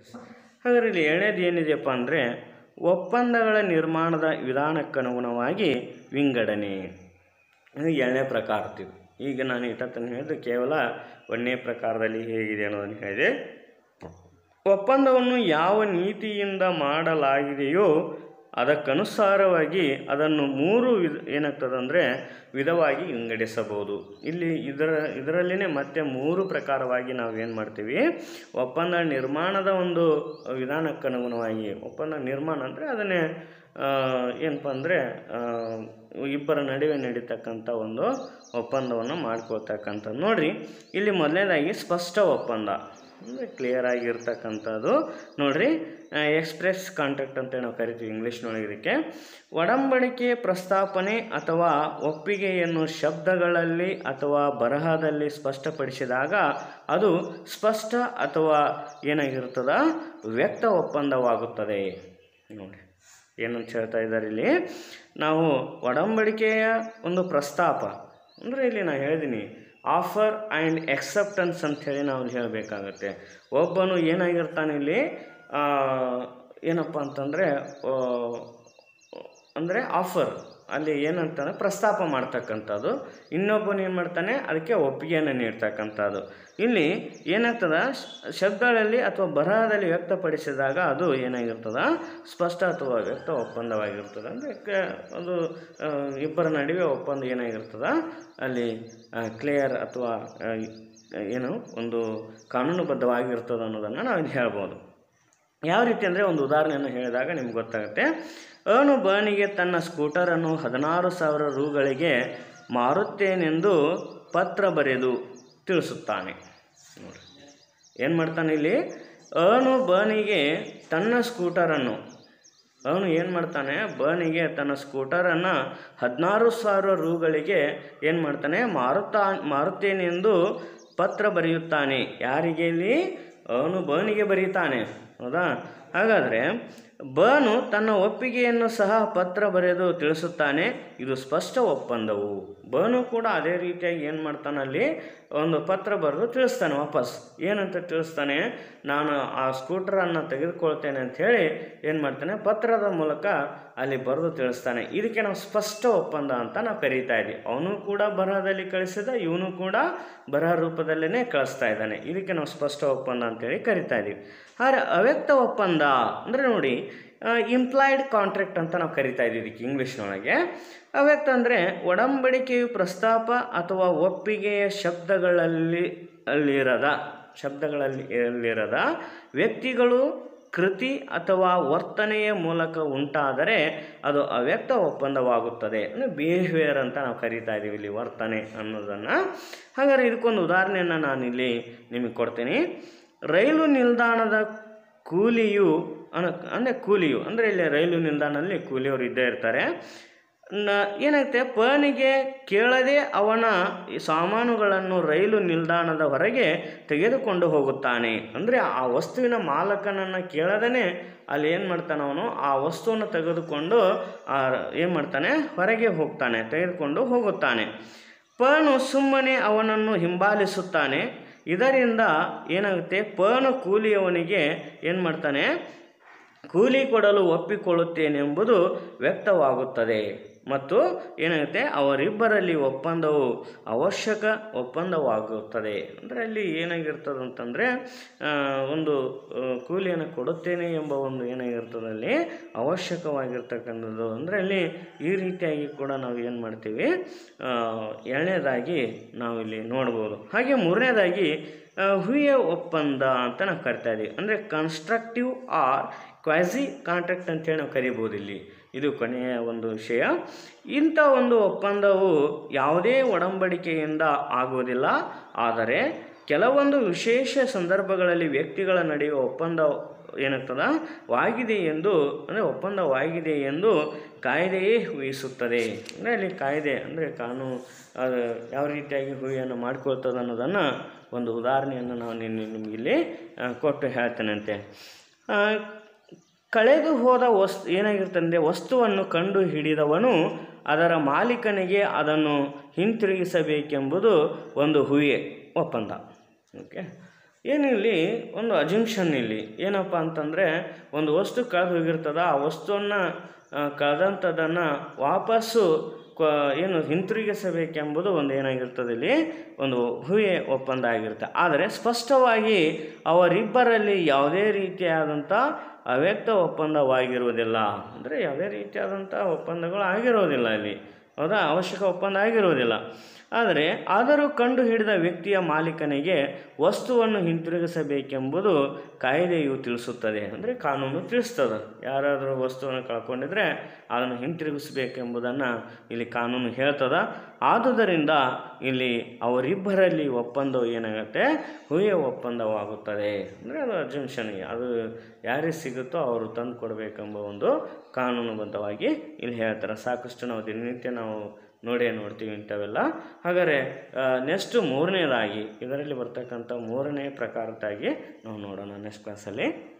ಹಾಗಾದ್ರೆ ಇಲ್ಲಿ ಏಳನೇದು ಏನಿದೆಯಪ್ಪ ಅಂದರೆ ಒಪ್ಪಂದಗಳ ನಿರ್ಮಾಣದ ವಿಧಾನಕ್ಕನುಗುಣವಾಗಿ ವಿಂಗಡಣೆ ಇದು ಏಳನೇ ಪ್ರಕಾರ ಇದು ಈಗ ನಾನು ಇಟ್ಟತ್ತನ್ನು ಹೇಳಿದ್ರೆ ಕೇವಲ ಒಂದನೇ ಪ್ರಕಾರದಲ್ಲಿ ಹೇಗಿದೆ ಅನ್ನೋದನ್ನು ಹೇಳಿದೆ ಒಪ್ಪಂದವನ್ನು ಯಾವ ನೀತಿಯಿಂದ ಮಾಡಲಾಗಿದೆಯೋ ಅದಕ್ಕನುಸಾರವಾಗಿ ಅದನ್ನು ಮೂರು ವಿಧ ಏನಾಗ್ತದೆ ಅಂದರೆ ವಿಧವಾಗಿ ವಿಂಗಡಿಸಬಹುದು ಇಲ್ಲಿ ಇದರ ಇದರಲ್ಲಿನೇ ಮತ್ತೆ ಮೂರು ಪ್ರಕಾರವಾಗಿ ನಾವು ಏನು ಮಾಡ್ತೀವಿ ಒಪ್ಪಂದ ನಿರ್ಮಾಣದ ಒಂದು ವಿಧಾನಕ್ಕನುಗುಣವಾಗಿ ಒಪ್ಪಂದ ನಿರ್ಮಾಣ ಅಂದರೆ ಅದನ್ನೇ ಆ, ಏನಪ್ಪ ಅಂದರೆ ಇಬ್ಬರ ನಡುವೆ ನಡೀತಕ್ಕಂಥ ಒಂದು ಒಪ್ಪಂದವನ್ನು ಮಾಡ್ಕೊಳ್ತಕ್ಕಂಥದ್ದು ನೋಡಿರಿ ಇಲ್ಲಿ ಮೊದಲನೇದಾಗಿ ಸ್ಪಷ್ಟ ಒಪ್ಪಂದ ಅಂದರೆ ಕ್ಲಿಯರ್ ಆಗಿರ್ತಕ್ಕಂಥದ್ದು ನೋಡ್ರಿ ಎಕ್ಸ್ಪ್ರೆಸ್ ಕಾಂಟ್ರಾಕ್ಟ್ ಅಂತ ನಾವು ಕರಿತೀವಿ ಇಂಗ್ಲೀಷ್ನೊಳಗೆ ಇದಕ್ಕೆ ಒಡಂಬಡಿಕೆ ಪ್ರಸ್ತಾಪನೆ ಅಥವಾ ಒಪ್ಪಿಗೆಯನ್ನು ಶಬ್ದಗಳಲ್ಲಿ ಅಥವಾ ಬರಹದಲ್ಲಿ ಸ್ಪಷ್ಟಪಡಿಸಿದಾಗ ಅದು ಸ್ಪಷ್ಟ ಅಥವಾ ಏನಾಗಿರ್ತದ ವ್ಯಕ್ತ ಒಪ್ಪಂದವಾಗುತ್ತದೆ ನೋಡಿ ಏನಂತ ಹೇಳ್ತಾ ಇದ್ದಾರೆ ಇಲ್ಲಿ ನಾವು ಒಡಂಬಡಿಕೆಯ ಒಂದು ಪ್ರಸ್ತಾಪ ಅಂದರೆ ಇಲ್ಲಿ ನಾನು ಹೇಳಿದ್ದೀನಿ ಆಫರ್ ಆ್ಯಂಡ್ ಎಕ್ಸೆಪ್ಟೆನ್ಸ್ ಅಂಥೇಳಿ ನಾವು ಹೇಳಬೇಕಾಗತ್ತೆ ಒಬ್ಬನು ಏನಾಗಿರ್ತಾನೆ ಇಲ್ಲಿ ಆ, ಏನಪ್ಪ ಅಂತಂದರೆ ಅಂದರೆ ಆಫರ್ ಅಲ್ಲಿ ಏನಂತಾನೆ ಪ್ರಸ್ತಾಪ ಮಾಡ್ತಕ್ಕಂಥದ್ದು ಇನ್ನೊಬ್ಬನು ಏನು ಮಾಡ್ತಾನೆ ಅದಕ್ಕೆ ಒಪ್ಪಿಗೆಯನ್ನು ನೀಡ್ತಕ್ಕಂಥದ್ದು ಇಲ್ಲಿ ಏನಾಗ್ತದ ಶ- ಶಬ್ದಗಳಲ್ಲಿ ಅಥವಾ ಬರಹದಲ್ಲಿ ವ್ಯಕ್ತಪಡಿಸಿದಾಗ ಅದು ಏನಾಗಿರ್ತದ ಸ್ಪಷ್ಟ ಅಥವಾ ವ್ಯಕ್ತ ಒಪ್ಪಂದವಾಗಿರ್ತದೆ ಅಂದರೆ ಕ- ಅದು ಆ, ಇಬ್ಬರ ನಡುವೆ ಒಪ್ಪಂದ ಏನಾಗಿರ್ತದ ಅಲ್ಲಿ ಕ್ಲಿಯರ್ ಅಥವಾ ಆ, ಏನು ಒಂದು ಕಾನೂನುಬದ್ಧವಾಗಿರ್ತದೆ ಅನ್ನೋದನ್ನು ನಾವು ಇಲ್ಲಿ ಹೇಳ್ಬೋದು ಯಾವ ರೀತಿ ಅಂದರೆ ಒಂದು ಉದಾಹರಣೆಯನ್ನು ಹೇಳಿದಾಗ ನಿಮ್ಗೆ ಗೊತ್ತಾಗುತ್ತೆ ಅವನು ಬನಿಗೆ ತನ್ನ ಸ್ಕೂಟರನ್ನು ಹದಿನಾರು ಸಾವಿರ ರೂಗಳಿಗೆ ಮಾರುತ್ತೇನೆಂದು ಪತ್ರ ಬರೆದು ತಿಳಿಸುತ್ತಾನೆ ನೋಡಿ ಏನು ಮಾಡ್ತಾನೆ ಇಲ್ಲಿ ಅವನು ಬನಿಗೆ ತನ್ನ ಸ್ಕೂಟರನ್ನು ಅವನು ಏನು ಮಾಡ್ತಾನೆ ಬನಿಗೆ ತನ್ನ ಸ್ಕೂಟರನ್ನು ಹದಿನಾರು ಸಾವಿರ ರೂಗಳಿಗೆ ಏನು ಮಾಡ್ತಾನೆ ಮಾರುತ್ತಾ ಮಾರುತ್ತೇನೆಂದು ಪತ್ರ ಬರೆಯುತ್ತಾನೆ ಯಾರಿಗೆ ಇಲ್ಲಿ ಅವನು ಬನಿಗೆ ಬರೀತಾನೆ ಹೌದಾ ಹಾಗಾದರೆ ಬನು ತನ್ನ ಒಪ್ಪಿಗೆಯನ್ನು ಸಹ ಪತ್ರ ಬರೆದು ತಿಳಿಸುತ್ತಾನೆ ಇದು ಸ್ಪಷ್ಟ ಒಪ್ಪಂದವು ಬನು ಕೂಡ ಅದೇ ರೀತಿಯಾಗಿ ಏನು ಮಾಡ್ತಾನೆ ಅಲ್ಲಿ ಒಂದು ಪತ್ರ ಬರೆದು ತಿಳಿಸ್ತಾನೆ ವಾಪಸ್ ಏನಂತ ತಿಳಿಸ್ತಾನೆ ನಾನು ಆ ಸ್ಕೂಟರನ್ನು ತೆಗೆದುಕೊಳ್ತೇನೆ ಅಂತ ಹೇಳಿ ಏನು ಮಾಡ್ತಾನೆ ಪತ್ರದ ಮೂಲಕ ಅಲ್ಲಿ ಬರೆದು ತಿಳಿಸ್ತಾನೆ ಇದಕ್ಕೆ ನಾವು ಸ್ಪಷ್ಟ ಒಪ್ಪಂದ ಅಂತ ನಾವು ಕರೀತಾ ಇದ್ದೀವಿ ಅವನು ಕೂಡ ಬರಹದಲ್ಲಿ ಕಳಿಸಿದ ಇವನು ಕೂಡ ಬರಹ ರೂಪದಲ್ಲೇ ಕಳಿಸ್ತಾ ಇದ್ದಾನೆ ಇದಕ್ಕೆ ನಾವು ಸ್ಪಷ್ಟ ಒಪ್ಪಂದ ಅಂತೇಳಿ ಕರಿತಾ ಇದ್ದೀವಿ ಆದರೆ ಅವ್ಯಕ್ತ ಒಪ್ಪಂದ ಅಂದರೆ ನೋಡಿ ಇಂಪ್ಲಾಯ್ಡ್ ಕಾಂಟ್ರಾಕ್ಟ್ ಅಂತ ನಾವು ಕರಿತಾ ಇದ್ದೀವಿ ಇದಕ್ಕೆ ಇಂಗ್ಲೀಷ್ನೊಳಗೆ ಅವ್ಯಕ್ತ ಅಂದರೆ ಒಡಂಬಡಿಕೆಯು ಪ್ರಸ್ತಾಪ ಅಥವಾ ಒಪ್ಪಿಗೆಯ ಶಬ್ದಗಳಲ್ಲಿ ಅಲ್ಲಿರದ ಶಬ್ದಗಳಲ್ಲಿ ಅಲ್ಲಿರದ ವ್ಯಕ್ತಿಗಳು ಕೃತಿ ಅಥವಾ ವರ್ತನೆಯ ಮೂಲಕ ಉಂಟಾದರೆ ಅದು ಅವ್ಯಕ್ತ ಒಪ್ಪಂದವಾಗುತ್ತದೆ ಅಂದರೆ ಬಿಹೇವಿಯರ್ ಅಂತ ನಾವು ಕರಿತಾ ಇದ್ದೀವಿ ಇಲ್ಲಿ ವರ್ತನೆ ಅನ್ನೋದನ್ನು ಹಾಗಾದರೆ ಇದಕ್ಕೊಂದು ಉದಾಹರಣೆಯನ್ನು ನಾನಿಲ್ಲಿ ನಿಮಗೆ ಕೊಡ್ತೀನಿ ರೈಲು ನಿಲ್ದಾಣದ ಕೂಲಿಯು ಅನ ಅಂದರೆ ಕೂಲಿಯು ಅಂದರೆ ಇಲ್ಲಿ ರೈಲು ನಿಲ್ದಾಣದಲ್ಲಿ ಕೂಲಿಯವರು ಇದ್ದೇ ಇರ್ತಾರೆ ನ ಏನಾಗುತ್ತೆ ಪನಿಗೆ ಕೇಳದೆ ಅವನ ಈ ಸಾಮಾನುಗಳನ್ನು ರೈಲು ನಿಲ್ದಾಣದ ಹೊರಗೆ ತೆಗೆದುಕೊಂಡು ಹೋಗುತ್ತಾನೆ ಅಂದರೆ ಆ ವಸ್ತುವಿನ ಮಾಲಕನನ್ನು ಕೇಳದೇ ಅಲ್ಲಿ ಏನು ಮಾಡ್ತಾನೆ ಅವನು ಆ ವಸ್ತುವನ್ನು ತೆಗೆದುಕೊಂಡು ಏನು ಮಾಡ್ತಾನೆ ಹೊರಗೆ ಹೋಗ್ತಾನೆ ತೆಗೆದುಕೊಂಡು ಹೋಗುತ್ತಾನೆ ಪನು ಸುಮ್ಮನೆ ಅವನನ್ನು ಹಿಂಬಾಲಿಸುತ್ತಾನೆ ಇದರಿಂದ ಏನಾಗುತ್ತೆ ಪನು ಕೂಲಿಯವನಿಗೆ ಏನು ಮಾಡ್ತಾನೆ ಕೂಲಿ ಕೊಡಲು ಒಪ್ಪಿಕೊಳ್ಳುತ್ತೇನೆಂಬುದು ವ್ಯಕ್ತವಾಗುತ್ತದೆ ಮತ್ತು ಏನಾಗುತ್ತೆ ಅವರಿಬ್ಬರಲ್ಲಿ ಒಪ್ಪಂದವು ಅವಶ್ಯಕ ಒಪ್ಪಂದವಾಗುತ್ತದೆ ಅಂದರೆ ಅಲ್ಲಿ ಏನಾಗಿರ್ತದೆ ಅಂತಂದರೆ ಒಂದು ಆ, ಕೂಲಿಯನ್ನು ಕೊಡುತ್ತೇನೆ ಎಂಬ ಒಂದು ಏನಾಗಿರ್ತದೆ ಅಲ್ಲಿ ಅವಶ್ಯಕವಾಗಿರ್ತಕ್ಕಂಥದ್ದು ಅಂದರೆ ಅಲ್ಲಿ ಈ ರೀತಿಯಾಗಿ ಕೂಡ ನಾವು ಏನು ಮಾಡ್ತೀವಿ ಆ, ಎರಡನೇದಾಗಿ ನಾವು ಇಲ್ಲಿ ನೋಡ್ಬೋದು ಹಾಗೆ ಮೂರನೇದಾಗಿ ಆ, ಹುಯ್ಯ ಒಪ್ಪಂದ ಅಂತ ನಾವು ಕರಿತಾ ಇದ್ದೀವಿ ಅಂದರೆ ಕನ್ಸ್ಟ್ರಕ್ಟಿವ್ ಆರ್ ಕ್ವಾಸಿ ಕಾಂಟ್ರಾಕ್ಟ್ ಅಂತೇಳಿ ನಾವು ಕರಿಬೋದು ಇಲ್ಲಿ ಇದು ಕೊನೆಯ ಒಂದು ವಿಷಯ ಇಂಥ ಒಂದು ಒಪ್ಪಂದವು ಯಾವುದೇ ಒಡಂಬಡಿಕೆಯಿಂದ ಆಗುವುದಿಲ್ಲ ಆದರೆ ಕೆಲವೊಂದು ವಿಶೇಷ ಸಂದರ್ಭಗಳಲ್ಲಿ ವ್ಯಕ್ತಿಗಳ ನಡುವೆ ಒಪ್ಪಂದ ಏನಾಗ್ತದ ವಾಗಿದೆ ಎಂದು ಅಂದರೆ ಒಪ್ಪಂದವಾಗಿದೆ ಎಂದು ಕಾಯ್ದೆಯೇ ಊಹಿಸುತ್ತದೆ ಅಂದರೆ ಅಲ್ಲಿ ಕಾಯ್ದೆ ಅಂದರೆ ಕಾನೂನು ಅದು ಯಾವ ರೀತಿಯಾಗಿ ಹುಯಿಯನ್ನು ಮಾಡ್ಕೊಳ್ತದೆ ಅನ್ನೋದನ್ನು ಒಂದು ಉದಾಹರಣೆಯನ್ನು ನಾನು ನಿನ್ನೆ ನಿಮಗಿಲ್ಲಿ ಆ, ಕೊಟ್ಟು ಹೇಳ್ತೇನಂತೆ ಆ, ಕಳೆದು ಹೋದ ವಸ್ತು ಏನಾಗಿರ್ತಂದರೆ ವಸ್ತುವನ್ನು ಕಂಡು ಹಿಡಿದವನು ಅದರ ಮಾಲೀಕನಿಗೆ ಅದನ್ನು ಹಿಂತಿರುಗಿಸಬೇಕೆಂಬುದು ಒಂದು ಹುಯ್ಯೆ ಒಪ್ಪಂದ ಓಕೆ ಏನಿಲ್ಲಿ ಒಂದು ಅಜಂಕ್ಷನ್ ಇಲ್ಲಿ ಏನಪ್ಪ ಅಂತಂದರೆ ಒಂದು ವಸ್ತು ಕಳೆದು ಹೋಗಿರ್ತದ ಆ ವಸ್ತುವನ್ನು ಕಳೆದಂಥದ್ದನ್ನು ವಾಪಸ್ಸು ಕ ಏನು ಹಿಂತಿರುಗಿಸಬೇಕೆಂಬುದು ಒಂದು ಏನಾಗಿರ್ತದೆ ಇಲ್ಲಿ ಒಂದು ಹೂಯೆ ಒಪ್ಪಂದ ಆಗಿರುತ್ತೆ ಆದರೆ ಸ್ಪಷ್ಟವಾಗಿ ಅವರಿಬ್ಬರಲ್ಲಿ ಯಾವುದೇ ರೀತಿಯಾದಂಥ ಅವ್ಯಕ್ತ ಒಪ್ಪಂದವಾಗಿರುವುದಿಲ್ಲ ಅಂದರೆ ಯಾವುದೇ ರೀತಿಯಾದಂಥ ಒಪ್ಪಂದಗಳು ಆಗಿರೋದಿಲ್ಲ ಇಲ್ಲಿ ಹೌದಾ ಅವಶ್ಯಕ ಒಪ್ಪಂದ ಆಗಿರುವುದಿಲ್ಲ ಆದರೆ ಆದರೂ ಕಂಡು ಹಿಡಿದ ವ್ಯಕ್ತಿಯ ಮಾಲೀಕನಿಗೆ ವಸ್ತುವನ್ನು ಹಿಂತಿರುಗಿಸಬೇಕೆಂಬುದು ಕಾಯ್ದೆಯು ತಿಳಿಸುತ್ತದೆ ಅಂದರೆ ಕಾನೂನು ತಿಳಿಸ್ತದೆ ಯಾರಾದರೂ ವಸ್ತುವನ್ನು ಕಳ್ಕೊಂಡಿದ್ರೆ ಅದನ್ನು ಹಿಂತಿರುಗಿಸಬೇಕೆಂಬುದನ್ನು ಇಲ್ಲಿ ಕಾನೂನು ಹೇಳ್ತದ ಆದುದರಿಂದ ಇಲ್ಲಿ ಅವರಿಬ್ಬರಲ್ಲಿ ಒಪ್ಪಂದವು ಏನಾಗುತ್ತೆ ಹುಯ್ಯ ಒಪ್ಪಂದವಾಗುತ್ತದೆ ಅಂದರೆ ಅದು ಅಜಂಕ್ಷನ್ ಅದು ಯಾರಿಗೆ ಸಿಗುತ್ತೋ ಅವರು ತಂದು ಕೊಡಬೇಕೆಂಬ ಒಂದು ಕಾನೂನುಬದ್ಧವಾಗಿ ಇಲ್ಲಿ ಹೇಳ್ತಾರೆ ಸಾಕಷ್ಟು ನಾವು ದಿನನಿತ್ಯ ನಾವು ನೋಡೇ ನೋಡ್ತೀವಿ ಇಂಥವೆಲ್ಲ ಹಾಗಾದರೆ ನೆಕ್ಸ್ಟು ಮೂರನೇದಾಗಿ ಇದರಲ್ಲಿ ಬರ್ತಕ್ಕಂಥ ಮೂರನೇ ಪ್ರಕಾರದ್ದಾಗಿ ನಾವು ನೋಡೋಣ ನೆಕ್ಸ್ಟ್ ಕ್ಲಾಸಲ್ಲಿ